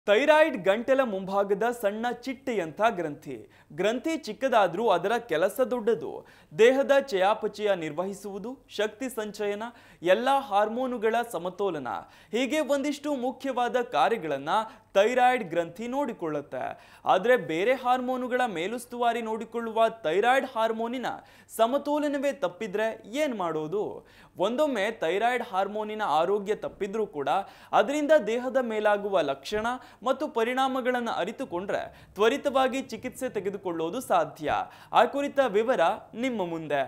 thyroid ಗಂಟಲ ಮುಂಭಾಗದ ಸಣ್ಣ ಚಿಟ್ಟೆಯಂಥ ಗ್ರಂಥಿ ಗ್ರಂಥಿ ಚಿಕ್ಕದಾದ್ರೂ ಅದರ ಕೆಲಸ ದೊಡ್ಡದು ದೇಹದ ಚಯಾಪಚಯ ನಿರ್ವಹಿಸುವುದು ಶಕ್ತಿ ಸಂಚಯನ ಎಲ್ಲ ಹಾರ್ಮೋನುಗಳ ಸಮತೋಲನ ಹೀಗೆ ಒಂದಿಷ್ಟು ಮುಖ್ಯವಾದ ಕಾರ್ಯಗಳನ್ನ ಥೈರಾಯ್ಡ್ ಗ್ರಂಥಿ ನೋಡಿಕೊಳ್ಳುತ್ತೆ ಆದರೆ ಬೇರೆ ಹಾರ್ಮೋನುಗಳ ಮೇಲುಸ್ತುವಾರಿ ನೋಡಿಕೊಳ್ಳುವ ಥೈರಾಯ್ಡ್ ಹಾರ್ಮೋನಿನ ಸಮತೋಲನವೇ ತಪ್ಪಿದ್ರೆ ಏನ್ ಮಾಡೋದು ಒಂದೊಮ್ಮೆ ಥೈರಾಯ್ಡ್ ಹಾರ್ಮೋನಿನ ಆರೋಗ್ಯ ತಪ್ಪಿದ್ರೂ ಕೂಡ ಅದರಿಂದ ದೇಹದ ಮೇಲಾಗುವ ಲಕ್ಷಣ ಮತ್ತು ಪರಿಣಾಮಗಳನ್ನು ಅರಿತುಕೊಂಡ್ರೆ ತ್ವರಿತವಾಗಿ ಚಿಕಿತ್ಸೆ ತೆಗೆದುಕೊಳ್ಳೋದು ಸಾಧ್ಯ ಆ ಕುರಿತ ವಿವರ ನಿಮ್ಮ ಮುಂದೆ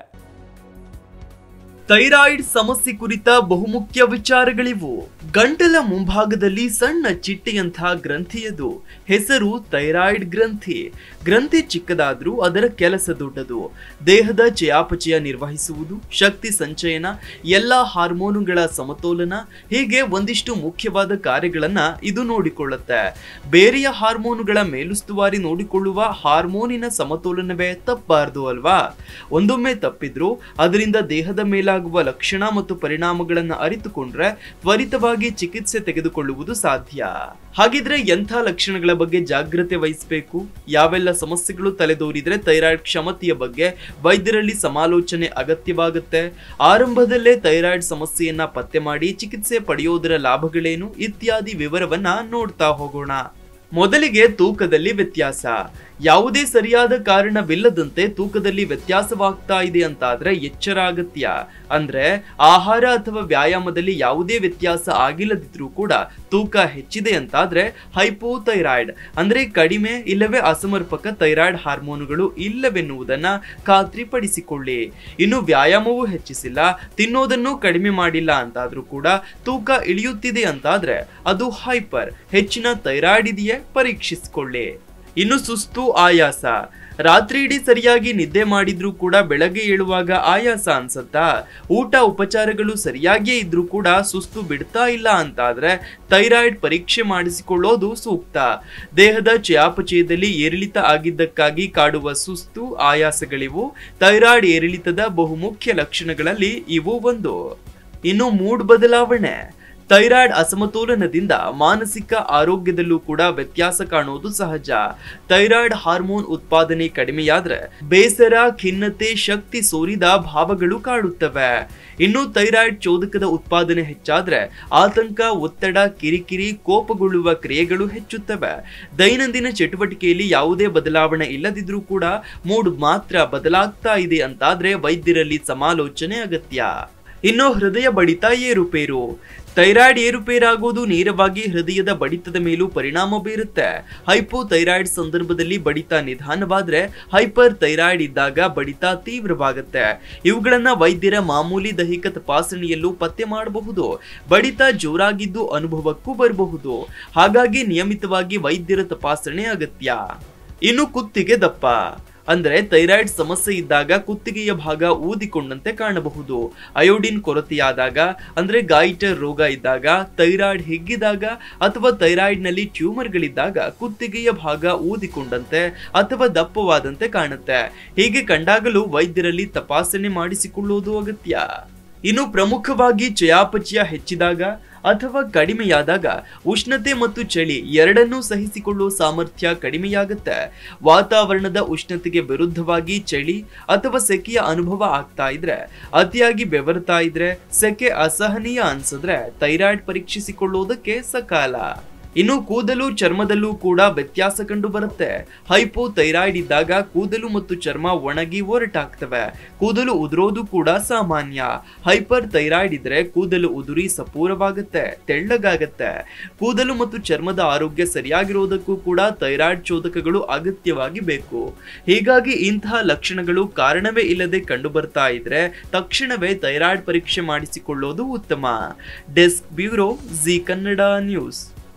ಥೈರಾಯ್ಡ್ ಸಮಸ್ಯೆ ಕುರಿತ ಬಹುಮುಖ್ಯ ವಿಚಾರಗಳಿವು ಗಂಟಲ ಮುಂಭಾಗದಲ್ಲಿ ಸಣ್ಣ ಚಿಟ್ಟೆಯಂತಹ ಗ್ರಂಥಿಯದು ಹೆಸರು ಥೈರಾಯ್ಡ್ ಗ್ರಂಥಿ ಗ್ರಂಥಿ ಚಿಕ್ಕದಾದ್ರೂ ಅದರ ಕೆಲಸ ದೊಡ್ಡದು ದೇಹದ ಚಯಾಪಚಯ ನಿರ್ವಹಿಸುವುದು ಶಕ್ತಿ ಸಂಚಯನ ಎಲ್ಲ ಹಾರ್ಮೋನುಗಳ ಸಮತೋಲನ ಹೀಗೆ ಒಂದಿಷ್ಟು ಮುಖ್ಯವಾದ ಕಾರ್ಯಗಳನ್ನ ಇದು ನೋಡಿಕೊಳ್ಳುತ್ತೆ ಬೇರೆಯ ಹಾರ್ಮೋನುಗಳ ಮೇಲುಸ್ತುವಾರಿ ನೋಡಿಕೊಳ್ಳುವ ಹಾರ್ಮೋನಿನ ಸಮತೋಲನವೇ ತಪ್ಪಾರ್ದು ಅಲ್ವಾ ಒಂದೊಮ್ಮೆ ತಪ್ಪಿದ್ರೂ ಅದರಿಂದ ದೇಹದ ಮೇಲಾಗುವ ಲಕ್ಷಣ ಮತ್ತು ಪರಿಣಾಮಗಳನ್ನು ಅರಿತುಕೊಂಡ್ರೆ ತ್ವರಿತವಾಗಿ ಚಿಕಿತ್ಸೆ ತೆಗೆದುಕೊಳ್ಳುವುದು ಸಾಧ್ಯ ಹಾಗಿದ್ರೆ ಎಂಥ ಲಕ್ಷಣಗಳ ಬಗ್ಗೆ ಜಾಗ್ರತೆ ವಹಿಸಬೇಕು ಯಾವೆಲ್ಲ ಸಮಸ್ಯೆಗಳು ತಲೆದೋರಿದ್ರೆ ಥೈರಾಯ್ಡ್ ಕ್ಷಮತೆಯ ಬಗ್ಗೆ ವೈದ್ಯರಲ್ಲಿ ಸಮಾಲೋಚನೆ ಅಗತ್ಯವಾಗುತ್ತೆ ಆರಂಭದಲ್ಲೇ ಥೈರಾಯ್ಡ್ ಸಮಸ್ಯೆಯನ್ನ ಪತ್ತೆ ಮಾಡಿ ಚಿಕಿತ್ಸೆ ಪಡೆಯೋದರ ಲಾಭಗಳೇನು ಇತ್ಯಾದಿ ವಿವರವನ್ನ ನೋಡ್ತಾ ಹೋಗೋಣ ಮೊದಲಿಗೆ ತೂಕದಲ್ಲಿ ವ್ಯತ್ಯಾಸ ಯಾವುದೇ ಸರಿಯಾದ ಕಾರಣವಿಲ್ಲದಂತೆ ತೂಕದಲ್ಲಿ ವ್ಯತ್ಯಾಸವಾಗ್ತಾ ಇದೆ ಅಂತಾದ್ರೆ ಎಚ್ಚರ ಅಗತ್ಯ ಅಂದ್ರೆ ಆಹಾರ ಅಥವಾ ವ್ಯಾಯಾಮದಲ್ಲಿ ಯಾವುದೇ ವ್ಯತ್ಯಾಸ ಆಗಿಲ್ಲದಿದ್ರೂ ಕೂಡ ತೂಕ ಹೆಚ್ಚಿದೆ ಅಂತಾದ್ರೆ ಹೈಪೋಥೈರಾಯ್ಡ್ ಅಂದ್ರೆ ಕಡಿಮೆ ಇಲ್ಲವೇ ಅಸಮರ್ಪಕ ಥೈರಾಯ್ಡ್ ಹಾರ್ಮೋನುಗಳು ಇಲ್ಲವೆನ್ನುವುದನ್ನ ಖಾತ್ರಿಪಡಿಸಿಕೊಳ್ಳಿ ಇನ್ನು ವ್ಯಾಯಾಮವೂ ಹೆಚ್ಚಿಸಿಲ್ಲ ತಿನ್ನೋದನ್ನು ಕಡಿಮೆ ಮಾಡಿಲ್ಲ ಅಂತಾದ್ರೂ ಕೂಡ ತೂಕ ಇಳಿಯುತ್ತಿದೆ ಅಂತಾದ್ರೆ ಅದು ಹೈಪರ್ ಹೆಚ್ಚಿನ ಥೈರಾಯ್ಡ್ ಇದೆಯೇ ಪರೀಕ್ಷಿಸಿಕೊಳ್ಳಿ ಇನ್ನು ಸುಸ್ತು ಆಯಾಸ ರಾತ್ರಿ ಇಡೀ ಸರಿಯಾಗಿ ನಿದ್ದೆ ಮಾಡಿದ್ರೂ ಕೂಡ ಬೆಳಗ್ಗೆ ಏಳುವಾಗ ಆಯಾಸ ಅನ್ಸತ್ತಾ ಊಟ ಉಪಚಾರಗಳು ಸರಿಯಾಗಿಯೇ ಇದ್ರೂ ಕೂಡ ಸುಸ್ತು ಬಿಡ್ತಾ ಇಲ್ಲ ಅಂತಾದ್ರೆ ಥೈರಾಯ್ಡ್ ಪರೀಕ್ಷೆ ಮಾಡಿಸಿಕೊಳ್ಳೋದು ಸೂಕ್ತ ದೇಹದ ಚಯಾಪಚಯದಲ್ಲಿ ಏರಿಳಿತ ಆಗಿದ್ದಕ್ಕಾಗಿ ಕಾಡುವ ಸುಸ್ತು ಆಯಾಸಗಳಿವು ಥೈರಾಯ್ಡ್ ಏರಿಳಿತದ ಬಹುಮುಖ್ಯ ಲಕ್ಷಣಗಳಲ್ಲಿ ಇವು ಒಂದು ಇನ್ನು ಮೂಡ್ ಬದಲಾವಣೆ ಥೈರಾಯ್ಡ್ ಅಸಮತೋಲನದಿಂದ ಮಾನಸಿಕ ಆರೋಗ್ಯದಲ್ಲೂ ಕೂಡ ವ್ಯತ್ಯಾಸ ಕಾಣುವುದು ಸಹಜ ಥೈರಾಯ್ಡ್ ಹಾರ್ಮೋನ್ ಉತ್ಪಾದನೆ ಕಡಿಮೆಯಾದ್ರೆ ಬೇಸರ ಖಿನ್ನತೆ ಶಕ್ತಿ ಸೋರಿದ ಭಾವಗಳು ಕಾಡುತ್ತವೆ ಇನ್ನು ಥೈರಾಯ್ಡ್ ಚೋದಕದ ಉತ್ಪಾದನೆ ಹೆಚ್ಚಾದ್ರೆ ಆತಂಕ ಒತ್ತಡ ಕಿರಿಕಿರಿ ಕೋಪಗೊಳ್ಳುವ ಕ್ರಿಯೆಗಳು ಹೆಚ್ಚುತ್ತವೆ ದೈನಂದಿನ ಚಟುವಟಿಕೆಯಲ್ಲಿ ಯಾವುದೇ ಬದಲಾವಣೆ ಇಲ್ಲದಿದ್ರೂ ಕೂಡ ಮೂಡ್ ಮಾತ್ರ ಬದಲಾಗ್ತಾ ಇದೆ ಅಂತಾದ್ರೆ ವೈದ್ಯರಲ್ಲಿ ಸಮಾಲೋಚನೆ ಅಗತ್ಯ ಇನ್ನು ಹೃದಯ ಬಡಿತ ಏರುಪೇರು ಥೈರಾಯ್ಡ್ ಏರುಪೇರಾಗುವುದು ನೇರವಾಗಿ ಹೃದಯದ ಬಡಿತದ ಮೇಲೂ ಪರಿಣಾಮ ಬೀರುತ್ತೆ ಹೈಪೋಥೈರಾಯ್ಡ್ ಸಂದರ್ಭದಲ್ಲಿ ಬಡಿತ ನಿಧಾನವಾದ್ರೆ ಹೈಪರ್ ಥೈರಾಯ್ಡ್ ಇದ್ದಾಗ ಬಡಿತ ತೀವ್ರವಾಗುತ್ತೆ ಇವುಗಳನ್ನ ವೈದ್ಯರ ಮಾಮೂಲಿ ದೈಹಿಕ ತಪಾಸಣೆಯಲ್ಲೂ ಪತ್ತೆ ಮಾಡಬಹುದು ಬಡಿತ ಜೋರಾಗಿದ್ದು ಅನುಭವಕ್ಕೂ ಬರಬಹುದು ಹಾಗಾಗಿ ನಿಯಮಿತವಾಗಿ ವೈದ್ಯರ ತಪಾಸಣೆ ಅಗತ್ಯ ಇನ್ನು ಕುತ್ತಿಗೆ ದಪ್ಪ ಅಂದ್ರೆ ಥೈರಾಯ್ಡ್ ಸಮಸ್ಯೆ ಇದ್ದಾಗ ಕುತ್ತಿಗೆಯ ಭಾಗ ಊದಿಕೊಂಡಂತೆ ಕಾಣಬಹುದು ಅಯೋಡಿನ್ ಕೊರತೆಯಾದಾಗ ಅಂದ್ರೆ ಗಾಯಿಟರ್ ರೋಗ ಇದ್ದಾಗ ಥೈರಾಯ್ಡ್ ಹಿಗ್ಗಿದಾಗ ಅಥವಾ ಥೈರಾಯ್ಡ್ ನಲ್ಲಿ ಟ್ಯೂಮರ್ಗಳಿದ್ದಾಗ ಕುತ್ತಿಗೆಯ ಭಾಗ ಊದಿಕೊಂಡಂತೆ ಅಥವಾ ದಪ್ಪವಾದಂತೆ ಕಾಣುತ್ತೆ ಹೀಗೆ ಕಂಡಾಗಲೂ ವೈದ್ಯರಲ್ಲಿ ತಪಾಸಣೆ ಮಾಡಿಸಿಕೊಳ್ಳುವುದು ಅಗತ್ಯ ಇನ್ನು ಪ್ರಮುಖವಾಗಿ ಚಯಾಪಚಯ ಹೆಚ್ಚಿದಾಗ ಅಥವಾ ಕಡಿಮೆಯಾದಾಗ ಉಷ್ಣತೆ ಮತ್ತು ಚಳಿ ಎರಡನ್ನೂ ಸಹಿಸಿಕೊಳ್ಳುವ ಸಾಮರ್ಥ್ಯ ಕಡಿಮೆಯಾಗುತ್ತೆ ವಾತಾವರಣದ ಉಷ್ಣತೆಗೆ ವಿರುದ್ಧವಾಗಿ ಚಳಿ ಅಥವಾ ಸೆಕೆಯ ಅನುಭವ ಆಗ್ತಾ ಇದ್ರೆ ಅತಿಯಾಗಿ ಬೆವರ್ತಾ ಇದ್ರೆ ಸೆಕೆ ಅಸಹನೀಯ ಅನ್ಸಿದ್ರೆ ಥೈರಾಯ್ಡ್ ಪರೀಕ್ಷಿಸಿಕೊಳ್ಳುವುದಕ್ಕೆ ಸಕಾಲ ಇನ್ನು ಕೂದಲು ಚರ್ಮದಲ್ಲೂ ಕೂಡ ವ್ಯತ್ಯಾಸ ಕಂಡು ಬರುತ್ತೆ ಹೈಪೋ ಥೈರಾಯ್ಡ್ ಇದ್ದಾಗ ಕೂದಲು ಮತ್ತು ಚರ್ಮ ಒಣಗಿ ಒರಟಾಗ್ತವೆ ಕೂದಲು ಉದುರೋದು ಕೂಡ ಸಾಮಾನ್ಯ ಹೈಪರ್ ಥೈರಾಯ್ಡ್ ಇದ್ರೆ ಕೂದಲು ಉದುರಿ ಸಪೂರವಾಗುತ್ತೆ ತೆಳ್ಳಗಾಗತ್ತೆ ಕೂದಲು ಮತ್ತು ಚರ್ಮದ ಆರೋಗ್ಯ ಸರಿಯಾಗಿರೋದಕ್ಕೂ ಕೂಡ ಥೈರಾಯ್ಡ್ ಚೋದಕಗಳು ಅಗತ್ಯವಾಗಿ ಬೇಕು ಹೀಗಾಗಿ ಇಂತಹ ಲಕ್ಷಣಗಳು ಕಾರಣವೇ ಇಲ್ಲದೆ ಕಂಡು ಬರ್ತಾ ಇದ್ರೆ ತಕ್ಷಣವೇ ಥೈರಾಯ್ಡ್ ಪರೀಕ್ಷೆ ಮಾಡಿಸಿಕೊಳ್ಳೋದು ಉತ್ತಮ desk bureau Zee Kannada news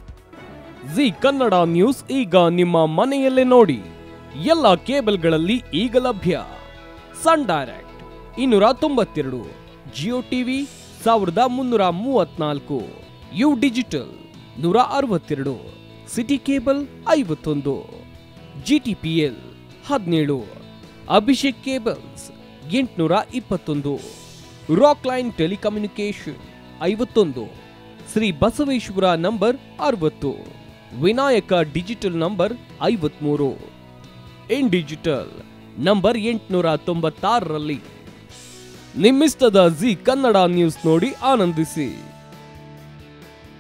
Zee Kannada news ಈಗ ನಿಮ್ಮ ಮನೆಯಲ್ಲೇ ನೋಡಿ ಎಲ್ಲ ಕೇಬಲ್ಗಳಲ್ಲಿ ಈಗ ಲಭ್ಯ ಸನ್ ಡೈರೆಕ್ಟ್ ಇನ್ನೂರ ತೊಂಬತ್ತೆರಡು ಜಿಯೋ ಟಿವಿ ಸಾವಿರದ ಮುನ್ನೂರ ಮೂವತ್ನಾಲ್ಕು ಯು ಡಿಜಿಟಲ್ ನೂರ ಅರವತ್ತೆರಡು ಸಿಟಿ ಕೇಬಲ್ ಐವತ್ತೊಂದು ಜಿ ಟಿ ಪಿ ಎಲ್ ಹದಿನೇಳು ಅಭಿಷೇಕ್ ಕೇಬಲ್ಸ್ ಎಂಟುನೂರ ಇಪ್ಪತ್ತೊಂದು ರಾಕ್ ಲೈನ್ ಟೆಲಿಕಮ್ಯುನಿಕೇಶನ್ ಐವತ್ತೊಂದು ಶ್ರೀ ಬಸವೇಶ್ವರ ನಂಬರ್ ಅರವತ್ತು ವಿನಾಯಕ ಡಿಜಿಟಲ್ ನಂಬರ್ ಐವತ್ಮೂರು ಇನ್ ಡಿಜಿಟಲ್ ನಂಬರ್ ಎಂಟುನೂರ ತೊಂಬತ್ತಾರರಲ್ಲಿ ನಿಮ್ಮಿಸ್ತದ ಜಿ ಕನ್ನಡ ನ್ಯೂಸ್ ನೋಡಿ ಆನಂದಿಸಿ